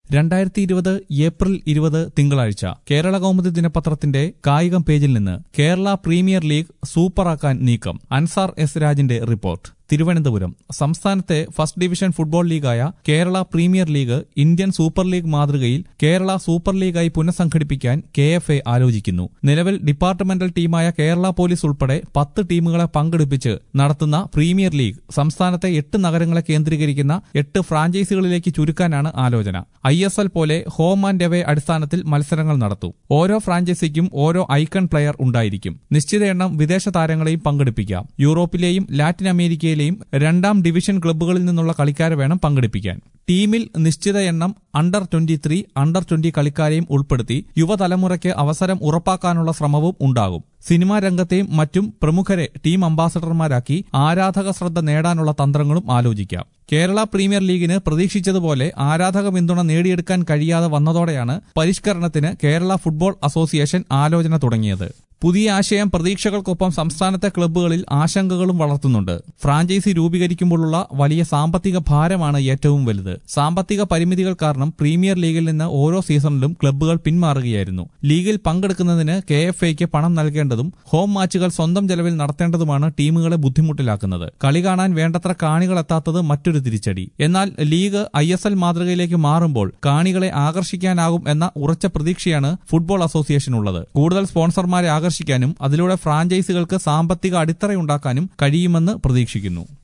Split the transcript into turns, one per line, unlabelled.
രണ്ടായിരത്തി ഇരുപത് ഏപ്രിൽ ഇരുപത് തിങ്കളാഴ്ച കേരള കൗമുദി ദിനപത്രത്തിന്റെ കായികം പേജിൽ നിന്ന് കേരള പ്രീമിയർ ലീഗ് സൂപ്പറാക്കാൻ നീക്കം അൻസാർ എസ് രാജിന്റെ റിപ്പോർട്ട് തിരുവനന്തപുരം സംസ്ഥാനത്തെ ഫസ്റ്റ് ഡിവിഷൻ ഫുട്ബോൾ ലീഗായ Kerala premier league Indian super league മാതൃകയിൽ കേരള സൂപ്പർ ലീഗായി പുനഃസംഘടിപ്പിക്കാൻ കെ എഫ് എ ആലോചിക്കുന്നു നിലവിൽ ഡിപ്പാർട്ട്മെന്റൽ ടീമായ കേരള പോലീസ് ഉൾപ്പെടെ പത്ത് ടീമുകളെ പങ്കെടുപ്പിച്ച് നടത്തുന്ന പ്രീമിയർ ലീഗ് സംസ്ഥാനത്തെ എട്ട് നഗരങ്ങളെ കേന്ദ്രീകരിക്കുന്ന എട്ട് ഫ്രാഞ്ചൈസികളിലേക്ക് ചുരുക്കാനാണ് ആലോചന ഐ എസ് എൽ പോലെ ഹോം ആൻഡ് എവേ അടിസ്ഥാനത്തിൽ മത്സരങ്ങൾ നടത്തും ഓരോ ഫ്രാഞ്ചൈസിക്കും ഓരോ ഐക്കൺ പ്ലെയർ ഉണ്ടായിരിക്കും നിശ്ചിത എണ്ണം വിദേശ താരങ്ങളെയും പങ്കെടുപ്പിക്കാം യൂറോപ്പിലെയും ലാറ്റിൻ അമേരിക്കയിലെയും രണ്ടാം ഡിവിഷൻ ക്ലബ്ബുകളിൽ നിന്നുള്ള കളിക്കാരെ വേണം പങ്കെടുപ്പിക്കാൻ ടീമിൽ നിശ്ചിത എണ്ണം under twenty three under twenty കളിക്കാരെയും ഉൾപ്പെടുത്തി യുവതലമുറയ്ക്ക് അവസരം ഉറപ്പാക്കാനുള്ള ശ്രമവും ഉണ്ടാകും സിനിമാ രംഗത്തെയും മറ്റും പ്രമുഖരെ ടീം അംബാസഡർമാരാക്കി ആരാധക ശ്രദ്ധ നേടാനുള്ള തന്ത്രങ്ങളും ആലോചിക്കാം കേരള പ്രീമിയർ ലീഗിന് പ്രതീക്ഷിച്ചതുപോലെ ആരാധക പിന്തുണ നേടിയെടുക്കാൻ കഴിയാതെ വന്നതോടെയാണ് പരിഷ്കരണത്തിന് കേരള ഫുട്ബോൾ അസോസിയേഷൻ ആലോചന തുടങ്ങിയത് പുതിയ ആശയം പ്രതീക്ഷകൾക്കൊപ്പം സംസ്ഥാനത്തെ ക്ലബ്ബുകളിൽ ആശങ്കകളും വളർത്തുന്നുണ്ട് ഫ്രാഞ്ചൈസി രൂപീകരിക്കുമ്പോഴുള്ള വലിയ സാമ്പത്തിക ഭാരമാണ് ഏറ്റവും വലുത് സാമ്പത്തിക പരിമിതികൾ കാരണം പ്രീമിയർ ലീഗിൽ നിന്ന് ഓരോ സീസണിലും ക്ലബ്ബുകൾ പിന്മാറുകയായിരുന്നു ലീഗിൽ പങ്കെടുക്കുന്നതിന് കെ എഫ് ഐക്ക് പണം നൽകേണ്ടതും ഹോം മാച്ചുകൾ സ്വന്തം ചെലവിൽ നടത്തേണ്ടതുമാണ് ടീമുകളെ ബുദ്ധിമുട്ടിലാക്കുന്നത് കളി കാണാൻ വേണ്ടത്ര കാണികൾ എത്താത്തത് മറ്റൊരു തിരിച്ചടി എന്നാൽ ലീഗ് ഐ എസ് എൽ മാതൃകയിലേക്ക് മാറുമ്പോൾ കാണികളെ ആകർഷിക്കാനാകും എന്ന ഉറച്ച പ്രതീക്ഷയാണ് ഫുട്ബോൾ അസോസിയേഷനുള്ളത് കൂടുതൽ സ്പോൺസർമാരെ ആകർഷിക്കാനും അതിലൂടെ ഫ്രാഞ്ചൈസികൾക്ക് സാമ്പത്തിക അടിത്തറയുണ്ടാക്കാനും കഴിയുമെന്ന് പ്രതീക്ഷിക്കുന്നു